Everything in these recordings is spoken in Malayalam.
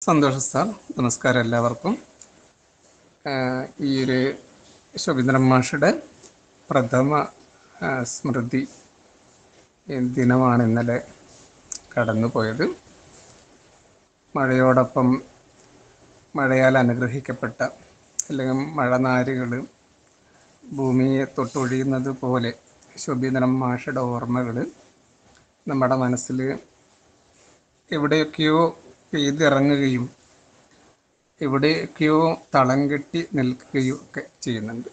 സന്തോഷം സാർ നമസ്കാരം എല്ലാവർക്കും ആഹ് ഈ ഒരു ശോഭിന്ദ്രൻ മാഷയുടെ പ്രഥമ ആഹ് സ്മൃതി ദിനമാണ് ഇന്നലെ കടന്നു പോയത് മഴയോടൊപ്പം മഴയാൽ അനുഗ്രഹിക്കപ്പെട്ട അല്ലെങ്കിൽ മഴനാരുകൾ ഭൂമിയെ തൊട്ടൊഴിയുന്നത് പോലെ ശോഭിന്ദ്രൻ മാഷയുടെ ഓർമ്മകൾ നമ്മുടെ മനസ്സിൽ എവിടെയൊക്കെയോ പെയ്തിറങ്ങുകയും എവിടെയൊക്കെയോ തളം കെട്ടി നിൽക്കുകയും ഒക്കെ ചെയ്യുന്നുണ്ട്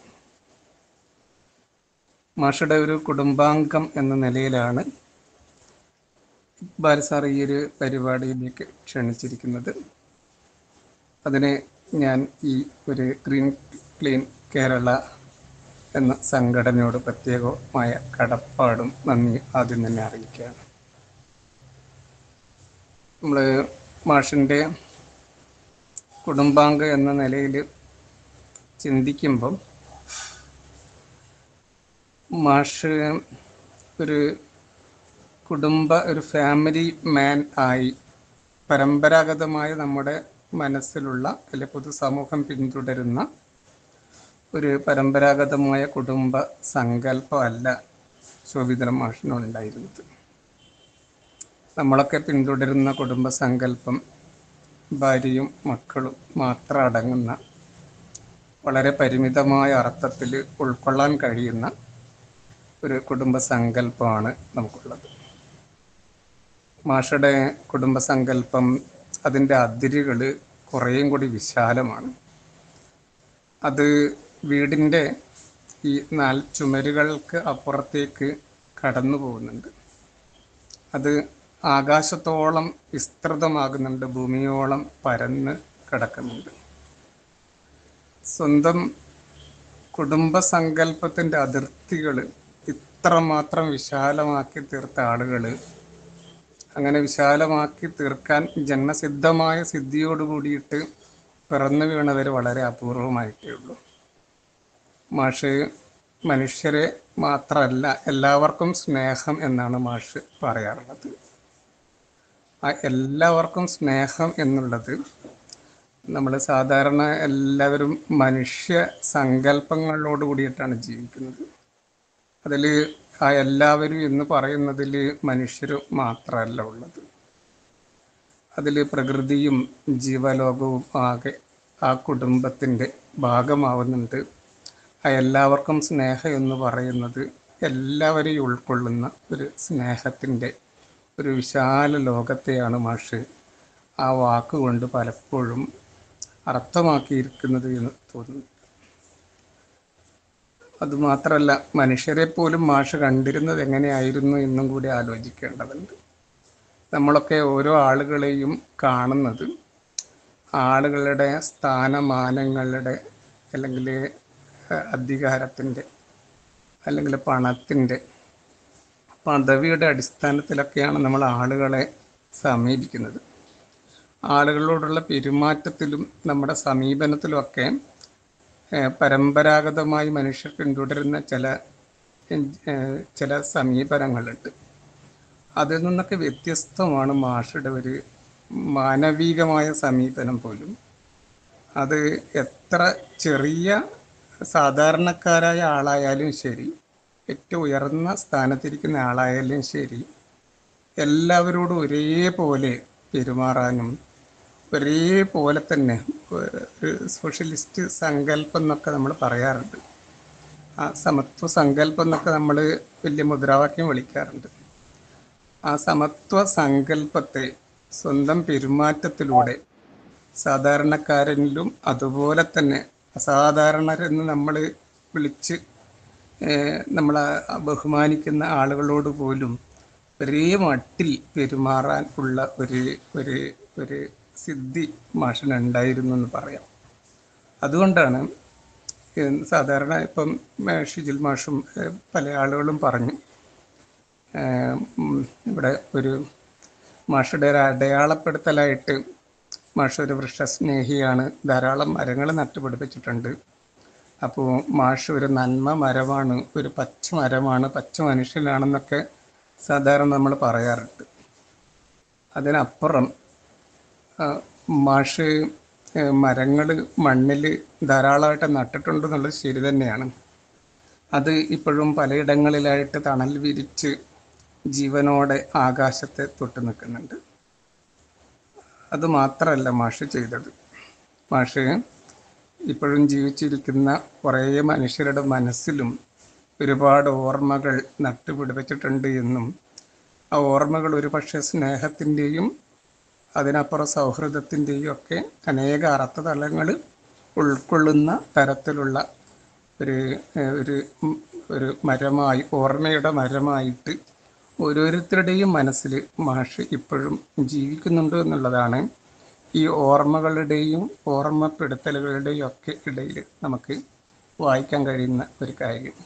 മാഷയുടെ ഒരു കുടുംബാംഗം എന്ന നിലയിലാണ് ഇക്ബാൽ സാർ ഈ ഒരു പരിപാടിയിലേക്ക് ക്ഷണിച്ചിരിക്കുന്നത് അതിന് ഞാൻ ഈ ഒരു ഗ്രീൻ ക്ലീൻ കേരള എന്ന സംഘടനയോട് പ്രത്യേകമായ കടപ്പാടും നന്ദി ആദ്യം തന്നെ അറിയിക്കുകയാണ് നമ്മൾ മാഷിൻ്റെ കുടുംബാംഗ എന്ന നിലയിൽ ചിന്തിക്കുമ്പം മാഷ് ഒരു കുടുംബ ഒരു ഫാമിലി മാൻ ആയി പരമ്പരാഗതമായ നമ്മുടെ മനസ്സിലുള്ള അല്ലെ പൊതുസമൂഹം പിന്തുടരുന്ന ഒരു പരമ്പരാഗതമായ കുടുംബ സങ്കല്പമല്ല ശോഭിതരം മാഷിനുണ്ടായിരുന്നത് നമ്മളൊക്കെ പിന്തുടരുന്ന കുടുംബ സങ്കല്പം ഭാര്യയും മക്കളും മാത്രം അടങ്ങുന്ന വളരെ പരിമിതമായ അർത്ഥത്തിൽ ഉൾക്കൊള്ളാൻ കഴിയുന്ന ഒരു കുടുംബ സങ്കല്പമാണ് നമുക്കുള്ളത് മാഷയുടെ കുടുംബ സങ്കല്പം അതിൻ്റെ അതിരുകൾ കുറേയും കൂടി വിശാലമാണ് അത് വീടിൻ്റെ ഈ നാല് ചുമരുകൾക്ക് അപ്പുറത്തേക്ക് കടന്നു പോകുന്നുണ്ട് അത് ആകാശത്തോളം വിസ്തൃതമാകുന്നുണ്ട് ഭൂമിയോളം പരന്ന് കിടക്കുന്നുണ്ട് സ്വന്തം കുടുംബ സങ്കല്പത്തിൻ്റെ അതിർത്തികൾ ഇത്രമാത്രം വിശാലമാക്കി തീർത്ത ആളുകൾ അങ്ങനെ വിശാലമാക്കി തീർക്കാൻ ജന്മസിദ്ധമായ സിദ്ധിയോട് കൂടിയിട്ട് പിറന്നു വീണവർ വളരെ അപൂർവമായിട്ടേ ഉള്ളൂ മാഷ് മനുഷ്യരെ മാത്രമല്ല എല്ലാവർക്കും സ്നേഹം എന്നാണ് മാഷ് പറയാറുള്ളത് ആ എല്ലാവർക്കും സ്നേഹം എന്നുള്ളത് നമ്മൾ സാധാരണ എല്ലാവരും മനുഷ്യ സങ്കല്പങ്ങളോട് കൂടിയിട്ടാണ് ജീവിക്കുന്നത് അതിൽ ആ എല്ലാവരും എന്ന് പറയുന്നതിൽ മനുഷ്യർ മാത്രമല്ല ഉള്ളത് അതിൽ പ്രകൃതിയും ജീവലോകവും ആകെ ആ കുടുംബത്തിൻ്റെ ഭാഗമാവുന്നുണ്ട് ആ എല്ലാവർക്കും സ്നേഹം എന്ന് പറയുന്നത് എല്ലാവരെയും ഉൾക്കൊള്ളുന്ന ഒരു സ്നേഹത്തിൻ്റെ ഒരു വിശാല ലോകത്തെയാണ് മാഷ് ആ വാക്കുകൊണ്ട് പലപ്പോഴും അർത്ഥമാക്കിയിരിക്കുന്നത് എന്ന് തോന്നുന്നു അതുമാത്രമല്ല മനുഷ്യരെ പോലും മാഷ് കണ്ടിരുന്നത് എങ്ങനെയായിരുന്നു എന്നും കൂടി ആലോചിക്കേണ്ടതുണ്ട് നമ്മളൊക്കെ ഓരോ ആളുകളെയും കാണുന്നത് ആളുകളുടെ സ്ഥാനമാനങ്ങളുടെ അല്ലെങ്കിൽ അധികാരത്തിൻ്റെ അല്ലെങ്കിൽ പണത്തിൻ്റെ പദവിയുടെ അടിസ്ഥാനത്തിലൊക്കെയാണ് നമ്മൾ ആളുകളെ സമീപിക്കുന്നത് ആളുകളോടുള്ള പെരുമാറ്റത്തിലും നമ്മുടെ സമീപനത്തിലുമൊക്കെ പരമ്പരാഗതമായി മനുഷ്യർ പിന്തുടരുന്ന ചില ചില സമീപനങ്ങളുണ്ട് അതിൽ നിന്നൊക്കെ വ്യത്യസ്തമാണ് മാഷയുടെ ഒരു മാനവികമായ സമീപനം പോലും അത് എത്ര ചെറിയ സാധാരണക്കാരായ ആളായാലും ശരി ഏറ്റവും ഉയർന്ന സ്ഥാനത്തിരിക്കുന്ന ആളായാലും ശരി എല്ലാവരോടും ഒരേപോലെ പെരുമാറാനും ഒരേപോലെ തന്നെ ഒരു സോഷ്യലിസ്റ്റ് സങ്കല്പം എന്നൊക്കെ നമ്മൾ പറയാറുണ്ട് ആ സമത്വ സങ്കല്പം എന്നൊക്കെ നമ്മൾ വലിയ മുദ്രാവാക്യം വിളിക്കാറുണ്ട് ആ സമത്വ സങ്കല്പത്തെ സ്വന്തം പെരുമാറ്റത്തിലൂടെ സാധാരണക്കാരനിലും അതുപോലെ തന്നെ അസാധാരണരെന്ന് നമ്മൾ വിളിച്ച് നമ്മൾ ബഹുമാനിക്കുന്ന ആളുകളോട് പോലും ഒരേ മട്ടിൽ പെരുമാറാൻ ഉള്ള ഒരു ഒരു ഒരു സിദ്ധി മാഷിനുണ്ടായിരുന്നു എന്ന് പറയാം അതുകൊണ്ടാണ് സാധാരണ ഇപ്പം ഷിജിൽ മാഷും പല ആളുകളും പറഞ്ഞു ഇവിടെ ഒരു മാഷയുടെ ഒരു അടയാളപ്പെടുത്തലായിട്ട് മാഷ ഒരു വൃക്ഷസ്നേഹിയാണ് ധാരാളം മരങ്ങൾ നട്ടുപിടിപ്പിച്ചിട്ടുണ്ട് അപ്പോൾ മാഷ് ഒരു നന്മ മരമാണ് ഒരു പച്ച മരമാണ് പച്ച മനുഷ്യനാണെന്നൊക്കെ സാധാരണ നമ്മൾ പറയാറുണ്ട് അതിനപ്പുറം ആ, മാഷ് മരങ്ങൾ മണ്ണിൽ ധാരാളമായിട്ട് നട്ടിട്ടുണ്ട് എന്നുള്ളത് ശരി തന്നെയാണ് അത് ഇപ്പോഴും പലയിടങ്ങളിലായിട്ട് തണൽ വിരിച്ച് ജീവനോടെ ആകാശത്തെ തൊട്ട് നിൽക്കുന്നുണ്ട് അത് മാത്രമല്ല മാഷ് ചെയ്തത് മാഷ് ഇപ്പോഴും ജീവിച്ചിരിക്കുന്ന കുറേ മനുഷ്യരുടെ മനസ്സിലും ഒരുപാട് ഓർമ്മകൾ നട്ടുപിടിപ്പിച്ചിട്ടുണ്ട് എന്നും ആ ഓർമ്മകൾ ഒരു പക്ഷേ സ്നേഹത്തിൻ്റെയും അതിനപ്പുറം സൗഹൃദത്തിൻ്റെയും ഒക്കെ അനേക അർത്ഥതലങ്ങൾ ഉൾക്കൊള്ളുന്ന തരത്തിലുള്ള ഒരു ഒരു ഒരു മരമായി ഓർമ്മയുടെ മരമായിട്ട് ഓരോരുത്തരുടെയും മനസ്സിൽ മാഷ് ഇപ്പോഴും ജീവിക്കുന്നുണ്ട് എന്നുള്ളതാണ് ഈ ഓർമ്മകളുടെയും ഓർമ്മപ്പെടുത്തലുകളുടെയും ഒക്കെ ഇടയിൽ നമുക്ക് വായിക്കാൻ കഴിയുന്ന ഒരു കാര്യം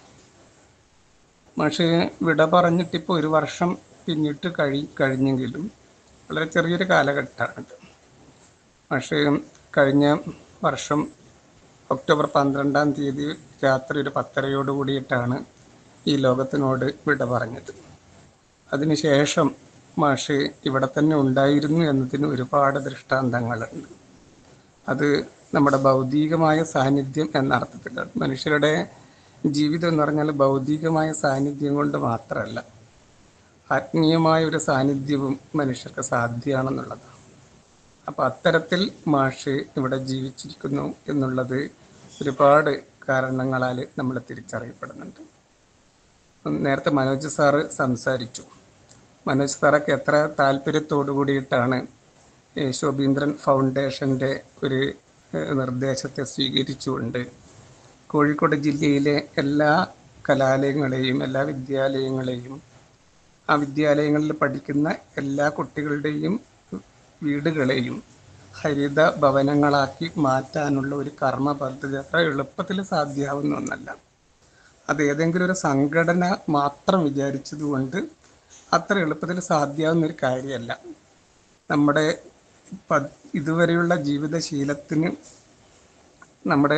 മാഷ് വിട പറഞ്ഞിട്ടിപ്പോൾ ഒരു വർഷം പിന്നിട്ട് കഴി കഴിഞ്ഞെങ്കിലും വളരെ ചെറിയൊരു കാലഘട്ടമാണ് പക്ഷേ കഴിഞ്ഞ വർഷം ഒക്ടോബർ പന്ത്രണ്ടാം തീയതി രാത്രി ഒരു പത്തരയോട് കൂടിയിട്ടാണ് ഈ ലോകത്തിനോട് വിട പറഞ്ഞത് അതിനുശേഷം മാഷ് ഇവിടെ തന്നെ ഉണ്ടായിരുന്നു എന്നതിന് ഒരുപാട് ദൃഷ്ടാന്തങ്ങളുണ്ട് അത് നമ്മുടെ ഭൗതികമായ സാന്നിധ്യം എന്ന അർത്ഥത്തിലാണ് മനുഷ്യരുടെ ജീവിതം എന്ന് പറഞ്ഞാൽ ഭൗതികമായ സാന്നിധ്യം കൊണ്ട് മാത്രമല്ല ആത്മീയമായ ഒരു സാന്നിധ്യവും മനുഷ്യർക്ക് സാധ്യമാണെന്നുള്ളതാണ് അപ്പോൾ അത്തരത്തിൽ മാഷ് ഇവിടെ ജീവിച്ചിരിക്കുന്നു എന്നുള്ളത് ഒരുപാട് കാരണങ്ങളാൽ നമ്മൾ തിരിച്ചറിയപ്പെടുന്നുണ്ട് നേരത്തെ മനോജ് സാറ് സംസാരിച്ചു മനോജ് സാറൊക്കെ എത്ര താല്പര്യത്തോടു കൂടിയിട്ടാണ് ശോഭീന്ദ്രൻ ഫൗണ്ടേഷൻ്റെ ഒരു നിർദ്ദേശത്തെ സ്വീകരിച്ചുകൊണ്ട് കോഴിക്കോട് ജില്ലയിലെ എല്ലാ കലാലയങ്ങളെയും എല്ലാ വിദ്യാലയങ്ങളെയും ആ വിദ്യാലയങ്ങളിൽ പഠിക്കുന്ന എല്ലാ കുട്ടികളുടെയും വീടുകളെയും ഹരിത ഭവനങ്ങളാക്കി മാറ്റാനുള്ള ഒരു കർമ്മ പദ്ധതി അത്ര എളുപ്പത്തിൽ സാധ്യമാവുന്ന ഒന്നല്ല അത് ഏതെങ്കിലും ഒരു സംഘടന മാത്രം വിചാരിച്ചതുകൊണ്ട് അത്ര എളുപ്പത്തിൽ സാധ്യമാവുന്ന ഒരു കാര്യമല്ല നമ്മുടെ ഇതുവരെയുള്ള ജീവിതശീലത്തിന് നമ്മുടെ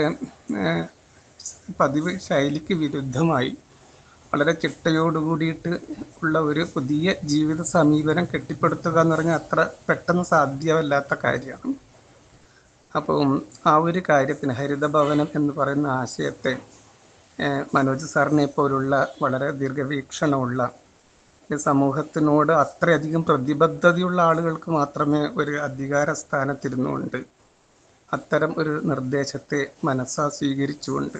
പതിവ് ശൈലിക്ക് വിരുദ്ധമായി വളരെ ചിട്ടയോടുകൂടിയിട്ട് ഉള്ള ഒരു പുതിയ ജീവിത സമീപനം കെട്ടിപ്പടുത്തുക എന്ന് പറഞ്ഞാൽ അത്ര പെട്ടെന്ന് സാധ്യമല്ലാത്ത കാര്യമാണ് അപ്പം ആ ഒരു കാര്യത്തിന് ഹരിതഭവനം എന്ന് പറയുന്ന ആശയത്തെ മനോജ് സാറിനെ പോലുള്ള വളരെ ദീർഘവീക്ഷണമുള്ള സമൂഹത്തിനോട് അത്രയധികം പ്രതിബദ്ധതയുള്ള ആളുകൾക്ക് മാത്രമേ ഒരു അധികാര സ്ഥാനത്തിരുന്നുകൊണ്ട് അത്തരം ഒരു നിർദ്ദേശത്തെ മനസ്സാ സ്വീകരിച്ചുകൊണ്ട്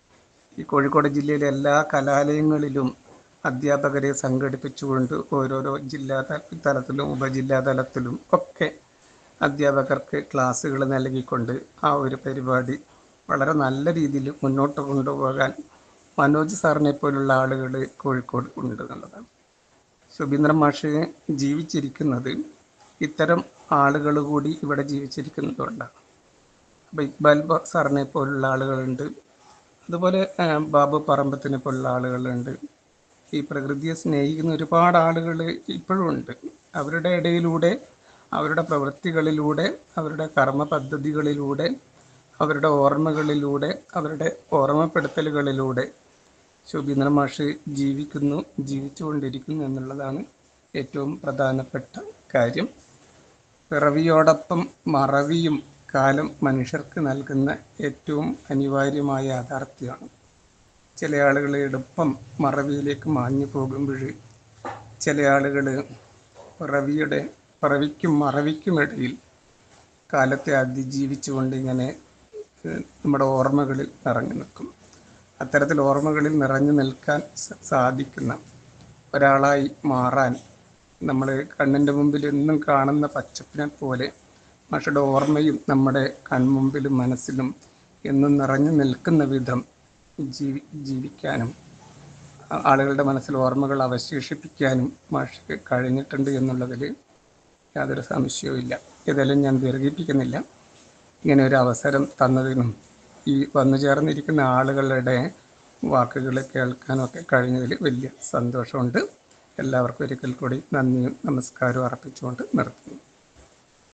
ഈ കോഴിക്കോട് ജില്ലയിലെ എല്ലാ കലാലയങ്ങളിലും അധ്യാപകരെ സംഘടിപ്പിച്ചുകൊണ്ട് ഓരോരോ ജില്ലാ തലത്തിലും ഉപജില്ലാ തലത്തിലും ഒക്കെ അധ്യാപകർക്ക് ക്ലാസ്സുകൾ നൽകിക്കൊണ്ട് ആ ഒരു പരിപാടി വളരെ നല്ല രീതിയിൽ മുന്നോട്ട് കൊണ്ടുപോകാൻ മനോജ് സാറിനെ പോലുള്ള ആളുകൾ കോഴിക്കോട് ഉണ്ട് എന്നുള്ളതാണ് സുബീന്ദ്രൻ മാഷ് ജീവിച്ചിരിക്കുന്നത് ഇത്തരം ആളുകൾ കൂടി ഇവിടെ ജീവിച്ചിരിക്കുന്നതുകൊണ്ടാണ് അപ്പോൾ ഇക്ബാൽ സാറിനെ പോലുള്ള ആളുകളുണ്ട് അതുപോലെ ബാബു പറമ്പത്തിനെ പോലുള്ള ആളുകളുണ്ട് ഈ പ്രകൃതിയെ സ്നേഹിക്കുന്ന ഒരുപാട് ആളുകൾ ഇപ്പോഴും ഉണ്ട് അവരുടെ ഇടയിലൂടെ അവരുടെ പ്രവൃത്തികളിലൂടെ അവരുടെ കർമ്മ പദ്ധതികളിലൂടെ അവരുടെ ഓർമ്മകളിലൂടെ അവരുടെ ഓർമ്മപ്പെടുത്തലുകളിലൂടെ ശോഭീന്ദ്ര മാഷ് ജീവിക്കുന്നു ജീവിച്ചുകൊണ്ടിരിക്കുന്നു എന്നുള്ളതാണ് ഏറ്റവും പ്രധാനപ്പെട്ട കാര്യം പിറവിയോടൊപ്പം മറവിയും കാലം മനുഷ്യർക്ക് നൽകുന്ന ഏറ്റവും അനിവാര്യമായ യാഥാർത്ഥ്യമാണ് ചില ആളുകൾ എളുപ്പം മറവിയിലേക്ക് മാഞ്ഞു പോകുമ്പോൾ ചില ആളുകൾ പിറവിയുടെ പിറവിക്കും മറവിക്കും ഇടയിൽ കാലത്തെ അതിജീവിച്ചുകൊണ്ട് ഇങ്ങനെ നമ്മുടെ ഓർമ്മകളിൽ നിറഞ്ഞു നിൽക്കും അത്തരത്തിൽ ഓർമ്മകളിൽ നിറഞ്ഞു നിൽക്കാൻ സാധിക്കുന്ന ഒരാളായി മാറാൻ നമ്മൾ കണ്ണിൻ്റെ മുമ്പിൽ എന്നും കാണുന്ന പച്ചപ്പിനെ പോലെ മാഷയുടെ ഓർമ്മയും നമ്മുടെ കൺമുമ്പിലും മനസ്സിലും എന്നും നിറഞ്ഞു നിൽക്കുന്ന വിധം ജീവി ജീവിക്കാനും ആളുകളുടെ മനസ്സിൽ ഓർമ്മകൾ അവശേഷിപ്പിക്കാനും മാഷയ്ക്ക് കഴിഞ്ഞിട്ടുണ്ട് എന്നുള്ളതിൽ യാതൊരു സംശയവും ഏതായാലും ഞാൻ ദീർഘിപ്പിക്കുന്നില്ല ഇങ്ങനെ ഒരു അവസരം തന്നതിനും ഈ വന്നു ചേർന്നിരിക്കുന്ന ആളുകളുടെ വാക്കുകൾ കേൾക്കാനൊക്കെ കഴിഞ്ഞതിൽ വലിയ സന്തോഷമുണ്ട് എല്ലാവർക്കും ഒരിക്കൽ കൂടി നന്ദിയും നമസ്കാരവും അർപ്പിച്ചുകൊണ്ട് നിർത്തുന്നു